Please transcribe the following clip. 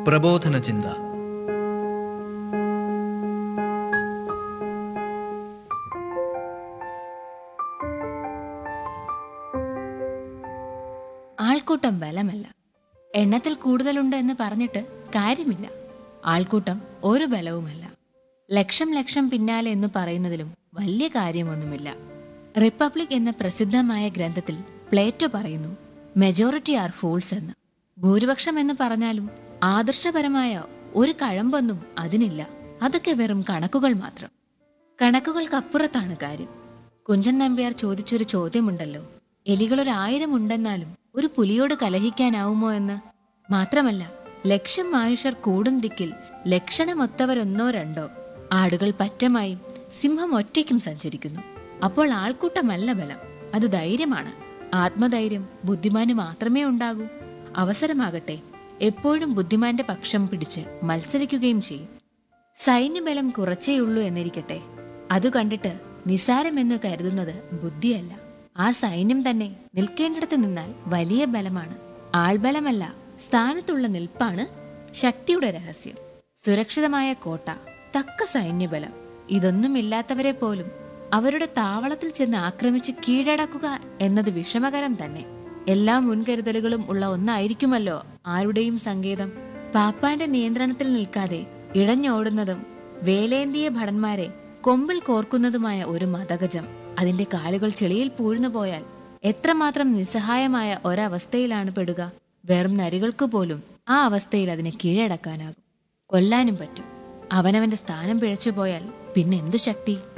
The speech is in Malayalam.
പ്രബോധന ചിന്ത ആൾക്കൂട്ടം ബലമല്ല എണ്ണത്തിൽ കൂടുതലുണ്ട് എന്ന് പറഞ്ഞിട്ട് കാര്യമില്ല ആൾക്കൂട്ടം ഒരു ബലവുമല്ല ലക്ഷം ലക്ഷം പിന്നാലെ എന്ന് പറയുന്നതിലും വലിയ കാര്യമൊന്നുമില്ല റിപ്പബ്ലിക് എന്ന പ്രസിദ്ധമായ ഗ്രന്ഥത്തിൽ പ്ലേറ്റോ പറയുന്നു മെജോറിറ്റി ആർ ഫൂൾസ് എന്ന് ഭൂരിപക്ഷം എന്ന് പറഞ്ഞാലും ആദർശപരമായ ഒരു കഴമ്പൊന്നും അതിനില്ല അതൊക്കെ വെറും കണക്കുകൾ മാത്രം കണക്കുകൾക്കപ്പുറത്താണ് കാര്യം കുഞ്ചൻ നമ്പ്യാർ ചോദിച്ചൊരു ചോദ്യമുണ്ടല്ലോ എലികളൊരായിരം ഉണ്ടെന്നാലും ഒരു പുലിയോട് കലഹിക്കാനാവുമോ എന്ന് മാത്രമല്ല ലക്ഷം മനുഷ്യർ കൂടും ദിക്കിൽ ലക്ഷണമൊത്തവരൊന്നോ രണ്ടോ ആടുകൾ പറ്റമായും സിംഹം ഒറ്റയ്ക്കും സഞ്ചരിക്കുന്നു അപ്പോൾ ആൾക്കൂട്ടമല്ല ബലം അത് ധൈര്യമാണ് ആത്മധൈര്യം ബുദ്ധിമാന് മാത്രമേ ഉണ്ടാകൂ അവസരമാകട്ടെ എപ്പോഴും ബുദ്ധിമാന്റെ പക്ഷം പിടിച്ച് മത്സരിക്കുകയും ചെയ്യും സൈന്യബലം കുറച്ചേയുള്ളൂ എന്നിരിക്കട്ടെ അത് കണ്ടിട്ട് നിസാരമെന്ന് കരുതുന്നത് ബുദ്ധിയല്ല ആ സൈന്യം തന്നെ നിൽക്കേണ്ടിടത്ത് നിന്നാൽ വലിയ ബലമാണ് ആൾബലമല്ല സ്ഥാനത്തുള്ള നിൽപ്പാണ് ശക്തിയുടെ രഹസ്യം സുരക്ഷിതമായ കോട്ട തക്ക സൈന്യബലം ഇതൊന്നുമില്ലാത്തവരെ പോലും അവരുടെ താവളത്തിൽ ചെന്ന് ആക്രമിച്ച് കീഴടക്കുക എന്നത് വിഷമകരം തന്നെ എല്ലാ മുൻകരുതലുകളും ഉള്ള ഒന്നായിരിക്കുമല്ലോ ആരുടെയും സങ്കേതം പാപ്പാന്റെ നിയന്ത്രണത്തിൽ നിൽക്കാതെ ഇഴഞ്ഞോടുന്നതും വേലേന്തിയ ഭടന്മാരെ കൊമ്പിൽ കോർക്കുന്നതുമായ ഒരു മതഗജം അതിന്റെ കാലുകൾ ചെളിയിൽ പൂഴ്ന്നു പോയാൽ എത്രമാത്രം നിസ്സഹായമായ ഒരവസ്ഥയിലാണ് പെടുക വെറും നരികൾക്ക് പോലും ആ അവസ്ഥയിൽ അതിനെ കീഴടക്കാനാകും കൊല്ലാനും പറ്റും അവനവന്റെ സ്ഥാനം പിഴച്ചുപോയാൽ പിന്നെ എന്തു ശക്തി